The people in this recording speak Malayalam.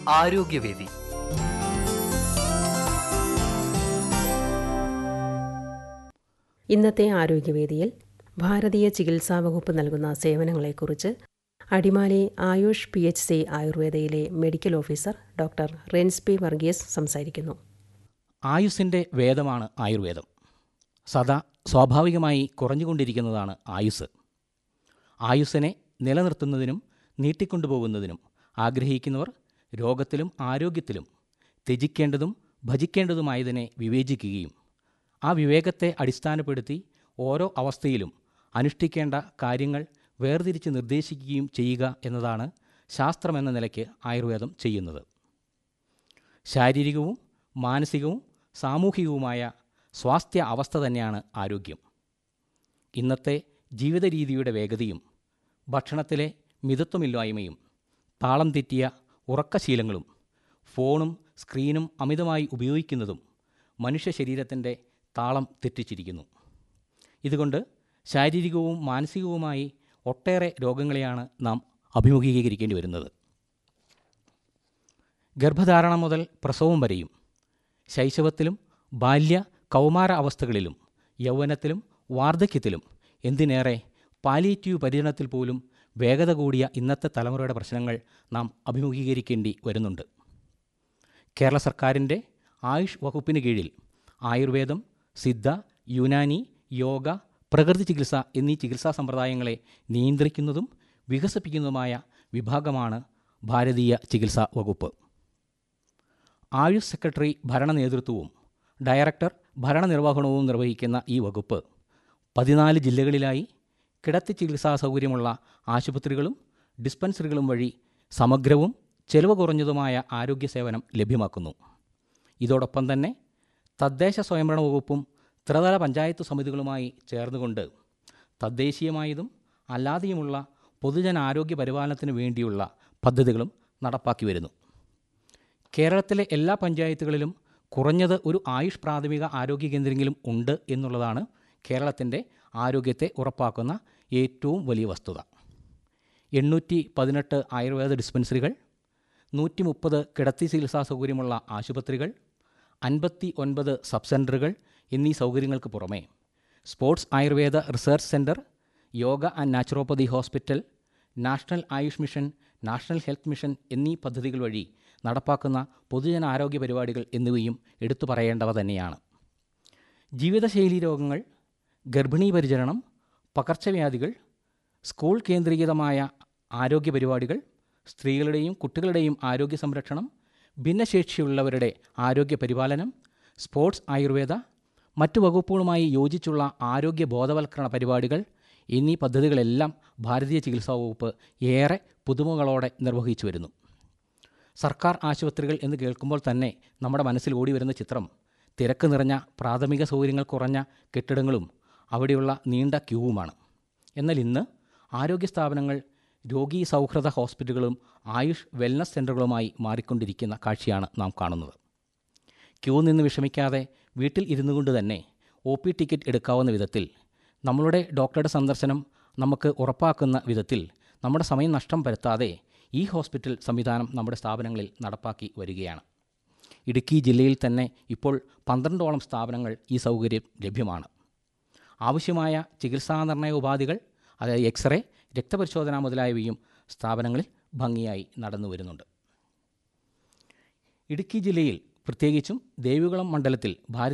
ആരോഗ്യവേദി ഇന്നത്തെ ആരോഗ്യവേദിയിൽ ഭാരതീയ ചികിത്സാ വകുപ്പ് നൽകുന്ന സേവനങ്ങളെക്കുറിച്ച് Adimali AYUSH P H C ആയുർവേദയിലെ medical officer doctor Rens P Varghese സംസാരിക്കുന്നു ആയുസ്സിൻ്റെ വേദമാണ് ആയുർവേദം സദാ സ്വാഭാവികമായി കുറഞ്ഞുകൊണ്ടിരിക്കുന്നതാണ് ആയുസ് ആയുസ്സിനെ നിലനിർത്തുന്നതിനും നീട്ടിക്കൊണ്ടുപോകുന്നതിനും ആഗ്രഹിക്കുന്നവർ രോഗത്തിലും ആരോഗ്യത്തിലും ത്യജിക്കേണ്ടതും ഭജിക്കേണ്ടതുമായതിനെ വിവേചിക്കുകയും ആ വിവേകത്തെ അടിസ്ഥാനപ്പെടുത്തി ഓരോ അവസ്ഥയിലും അനുഷ്ഠിക്കേണ്ട കാര്യങ്ങൾ വേർതിരിച്ച് നിർദ്ദേശിക്കുകയും ചെയ്യുക എന്നതാണ് ശാസ്ത്രമെന്ന നിലയ്ക്ക് ആയുർവേദം ചെയ്യുന്നത് ശാരീരികവും മാനസികവും സാമൂഹികവുമായ സ്വാസ്ഥ്യ അവസ്ഥ തന്നെയാണ് ആരോഗ്യം ഇന്നത്തെ ജീവിത രീതിയുടെ വേഗതയും ഭക്ഷണത്തിലെ മിതത്വമില്ലായ്മയും താളം തെറ്റിയ ഉറക്കശീലങ്ങളും ഫോണും സ്ക്രീനും അമിതമായി ഉപയോഗിക്കുന്നതും മനുഷ്യ ശരീരത്തിൻ്റെ താളം തെറ്റിച്ചിരിക്കുന്നു ഇതുകൊണ്ട് ശാരീരികവും മാനസികവുമായി ഒട്ടേറെ രോഗങ്ങളെയാണ് നാം അഭിമുഖീകരിക്കേണ്ടി വരുന്നത് ഗർഭധാരണം മുതൽ പ്രസവം വരെയും ശൈശവത്തിലും ബാല്യ കൗമാര അവസ്ഥകളിലും യൗവനത്തിലും വാർദ്ധക്യത്തിലും എന്തിനേറെ പാലിയേറ്റീവ് പരിചരണത്തിൽ പോലും വേഗത കൂടിയ ഇന്നത്തെ തലമുറയുടെ പ്രശ്നങ്ങൾ നാം അഭിമുഖീകരിക്കേണ്ടി വരുന്നുണ്ട് കേരള സർക്കാരിൻ്റെ ആയുഷ് വകുപ്പിന് കീഴിൽ ആയുർവേദം സിദ്ധ യുനാനി യോഗ പ്രകൃതി ചികിത്സ എന്നീ ചികിത്സാ സമ്പ്രദായങ്ങളെ നിയന്ത്രിക്കുന്നതും വികസിപ്പിക്കുന്നതുമായ വിഭാഗമാണ് ഭാരതീയ ചികിത്സാ വകുപ്പ് ആയുഷ് സെക്രട്ടറി ഭരണ നേതൃത്വവും ഡയറക്ടർ ഭരണനിർവഹണവും നിർവഹിക്കുന്ന ഈ വകുപ്പ് പതിനാല് ജില്ലകളിലായി കിടത്തി ചികിത്സാ സൗകര്യമുള്ള ആശുപത്രികളും ഡിസ്പെൻസറികളും വഴി സമഗ്രവും ചെലവ് കുറഞ്ഞതുമായ ആരോഗ്യ സേവനം ലഭ്യമാക്കുന്നു ഇതോടൊപ്പം തന്നെ തദ്ദേശ സ്വയംഭരണ വകുപ്പും ത്രിതല പഞ്ചായത്ത് സമിതികളുമായി ചേർന്നുകൊണ്ട് തദ്ദേശീയമായതും അല്ലാതെയുമുള്ള പൊതുജനാരോഗ്യ പരിപാലനത്തിന് വേണ്ടിയുള്ള പദ്ധതികളും നടപ്പാക്കി വരുന്നു കേരളത്തിലെ എല്ലാ പഞ്ചായത്തുകളിലും കുറഞ്ഞത് ഒരു ആയുഷ് പ്രാഥമിക ആരോഗ്യ കേന്ദ്രമെങ്കിലും ഉണ്ട് എന്നുള്ളതാണ് കേരളത്തിൻ്റെ ആരോഗ്യത്തെ ഉറപ്പാക്കുന്ന ഏറ്റവും വലിയ വസ്തുത എണ്ണൂറ്റി പതിനെട്ട് ആയുർവേദ ഡിസ്പെൻസറികൾ നൂറ്റി മുപ്പത് കിടത്തി ചികിത്സാ സൗകര്യമുള്ള ആശുപത്രികൾ അൻപത്തി ഒൻപത് സബ് സെൻറ്ററുകൾ എന്നീ സൗകര്യങ്ങൾക്ക് പുറമെ sports Ayurveda research centre yoga and naturopathy hospital national AYUSH mission national health mission എന്നീ പദ്ധതികൾ വഴി നടപ്പാക്കുന്ന പൊതുജനാരോഗ്യ പരിപാടികൾ എന്നിവയും എടുത്തു പറയേണ്ടവ തന്നെയാണ് ജീവിതശൈലീ രോഗങ്ങൾ ഗർഭിണീ പരിചരണം പകർച്ചവ്യാധികൾ സ്കൂൾ കേന്ദ്രീകൃതമായ ആരോഗ്യ പരിപാടികൾ സ്ത്രീകളുടെയും കുട്ടികളുടെയും ആരോഗ്യ സംരക്ഷണം ഭിന്നശേഷിയുള്ളവരുടെ ആരോഗ്യ പരിപാലനം സ്പോർട്സ് ആയുർവേദ മറ്റു വകുപ്പുകളുമായി യോജിച്ചുള്ള ആരോഗ്യ ബോധവൽക്കരണ പരിപാടികൾ എന്നീ പദ്ധതികളെല്ലാം ഭാരതീയ ചികിത്സാ വകുപ്പ് ഏറെ പുതുമകളോടെ നിർവഹിച്ചു വരുന്നു സർക്കാർ ആശുപത്രികൾ എന്ന് കേൾക്കുമ്പോൾ തന്നെ നമ്മുടെ മനസ്സിൽ ഓടി വരുന്ന ചിത്രം തിരക്ക് നിറഞ്ഞ പ്രാഥമിക സൗകര്യങ്ങൾ കുറഞ്ഞ കെട്ടിടങ്ങളും അവിടെയുള്ള നീണ്ട ക്യൂവുമാണ് എന്നാൽ ഇന്ന് ആരോഗ്യ സ്ഥാപനങ്ങൾ രോഗീ സൗഹൃദ ഹോസ്പിറ്റലുകളും ആയുഷ് വെൽനസ് സെൻ്ററുകളുമായി മാറിക്കൊണ്ടിരിക്കുന്ന കാഴ്ചയാണ് നാം കാണുന്നത് ക്യൂ നിന്ന് വിഷമിക്കാതെ വീട്ടിൽ ഇരുന്നു കൊണ്ട് തന്നെ ഒ പി ടിക്കറ്റ് എടുക്കാവുന്ന വിധത്തിൽ നമ്മളുടെ ഡോക്ടറുടെ സന്ദർശനം നമുക്ക് ഉറപ്പാക്കുന്ന വിധത്തിൽ നമ്മുടെ സമയം നഷ്ടം വരുത്താതെ ഈ ഹോസ്പിറ്റൽ സംവിധാനം നമ്മുടെ സ്ഥാപനങ്ങളിൽ നടപ്പാക്കി വരികയാണ് ഇടുക്കി ജില്ലയിൽ തന്നെ ഇപ്പോൾ പന്ത്രണ്ടോളം സ്ഥാപനങ്ങൾ ഈ സൗകര്യം ലഭ്യമാണ് ആവശ്യമായ ചികിത്സാ നിർണയ ഉപാധികൾ അതായത് എക്സ്റേ രക്തപരിശോധന മുതലായവയും സ്ഥാപനങ്ങളിൽ ഭംഗിയായി നടന്നു വരുന്നുണ്ട് ഇടുക്കി ജില്ലയിൽ പ്രത്യേകിച്ചും ദേവികുളം മണ്ഡലത്തിൽ ഭാരത